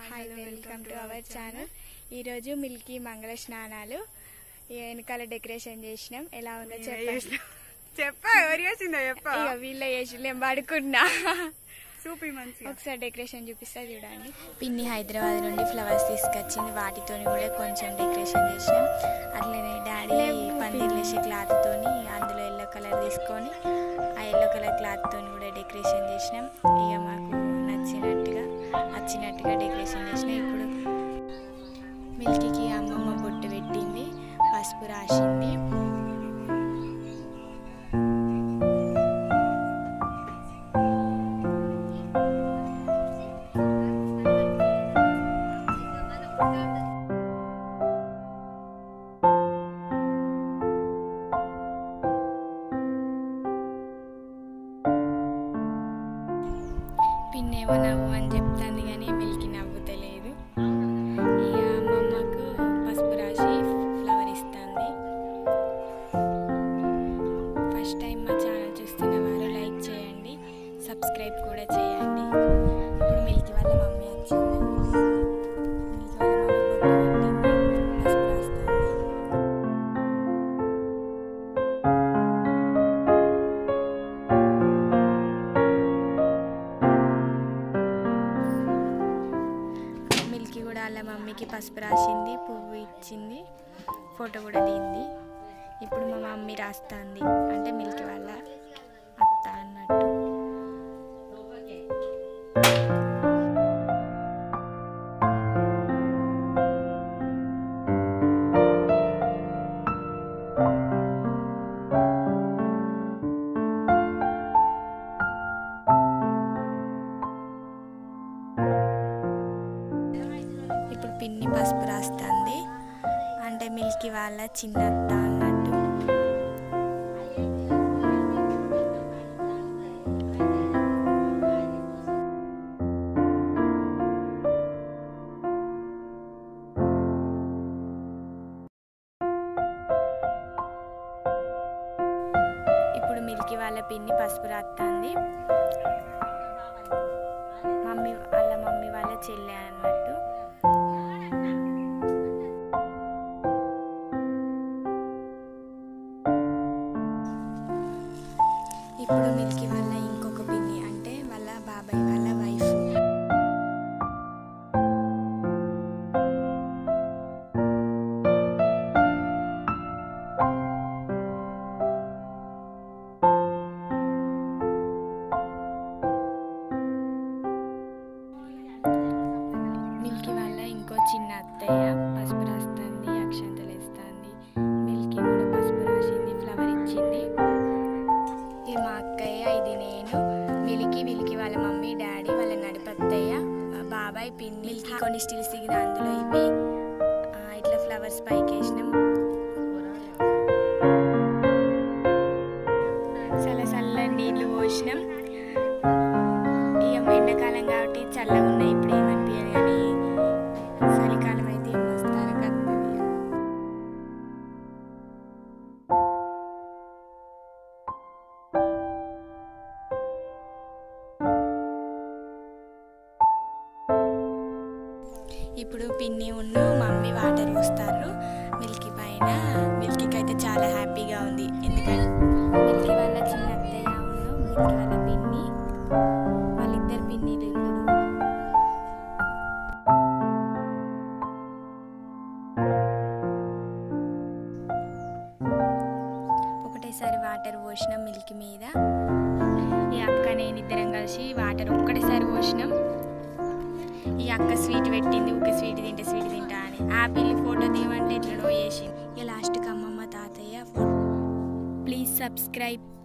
hi welcome to our channel ఈరోజు milky మంగళ స్నానాలు ఈ వెనకాల డెకరేషన్ చేసినాం ఎలా ఉందో చెప్పండి చెప్పా ఎవరు చేసిందో చెప్పా ఇక వీళ్ళ చేసి నేను పడుకున్నా చూపి మంచిగా ఒకసారి డెకరేషన్ చూపిస్తా చూడండి పిన్ని హైదరాబాద్ నుండి ఫ్లవర్స్ తీసుకొచ్చింది వాటితోని కూడా కొంచెం డెకరేషన్ చేసినాం అట్లనే డాడీ పందిర్లు వేసే క్లాత్ తోని అందులో ఎల్లో కలర్ తీసుకొని ఆ ఎల్లో కలర్ క్లాత్ తోని కూడా డెకరేషన్ చేసినాం ఇక మాకు నచ్చినట్టుగా నచ్చినట్టుగా డెకరేషన్ చేసినాం ఇప్పుడు మిల్కీకి అమ్మమ్మ బొట్టు పెట్టింది పసుపు రాసింది పిన్నేమో నవ్వు అని చెప్తాంది కానీ మిల్కి నవ్వుతలేదు ఇక అమ్మమ్మకు పసుపు రాసి ఫ్లవర్ ఇస్తుంది ఫస్ట్ టైం మా ఛానల్ చూస్తున్న వారు లైక్ చేయండి సబ్స్క్రైబ్ కూడా చేయండి ఇప్పుడు మిల్కి వాళ్ళ మమ్మీ వచ్చింది మిల్కి వాళ్ళ మమ్మీ బొట్టు పెట్టింది పసుపు రాస్తుంది మిల్కీ కూడా వాళ్ళ మమ్మీకి పసుపు రాసింది పువ్వు ఇచ్చింది ఫోటో కూడా దిగింది ఇప్పుడు మా మమ్మీ రాస్తుంది అంటే మిల్కీ వాళ్ళ అత్త అన్నట్టు ఇప్పుడు పిన్ని పసుపు రాస్తుంది అంటే మిల్కీ వాళ్ళ చిన్నత్త అన్నట్టు ఇప్పుడు మిల్కీ వాళ్ళ పిన్ని పసుపు రాస్తుంది మమ్మీ వాళ్ళ మమ్మీ వాళ్ళ చెల్లె అన్నట్టు ఇప్పుడు మిల్కీ వాళ్ళ ఇంకొక పిన్ని అంటే వాళ్ళ బాబాయ్ వాళ్ళ వైఫ్ మిల్కీ వాళ్ళ ఇంకో చిన్న అత్తయ్య పసుపు రాస్తుంది అక్షంతలు వేస్తుంది మిల్కీ కూడా పసుపు రాసింది ఫ్లవర్ ఇచ్చింది ఇది మా అక్కయ్య ఇది నేను మిలికి మిలికి వాళ్ళ మమ్మీ డాడీ వాళ్ళ నడిపత్తయ్య మా బాబాయ్ పిన్ని మిల్కీ కొన్ని స్టిల్స్ దిగిన అందులో ఇవి ఆ, ఇట్లా ఫ్లవర్స్ పైకి వేసినాం చల్ల చల్ల నీళ్ళు పోసినాం ఇక ఎండాకాలం కాబట్టి చల్లగా ఉన్నాయి ఇప్పుడు ఏమనిపించదు కానీ చలికాలం అయితే మస్తు అరకత్తుంది ఇప్పుడు పిన్ని ఉన్న మమ్మీ వాటర్ పోస్తారు మిల్కీ పైన మిల్కీకి అయితే చాలా హ్యాపీగా ఉంది ఎందుకంటే మిల్కీ వాళ్ళ చిన్న అత్తయ్య ఉన్న మిల్కీ వాళ్ళ పిన్ని వాళ్ళిద్దరు పిన్నిలు ఇప్పుడు ఒకటేసారి వాటర్ పోసినాం మిల్క్ మీద ఈ అక్క నేను ఇద్దరం కలిసి వాటర్ ఒక్కటేసారి పోసినాం ఈ అక్క స్వీట్ పెట్టింది ఒక స్వీట్ తింటే స్వీట్ తింటా అని ఆపిల్ ఫోటో తీయమంటే ఇట్లా చేసింది ఇక లాస్ట్కి అమ్మమ్మ తాతయ్య ఫోటో ప్లీజ్ సబ్స్క్రైబ్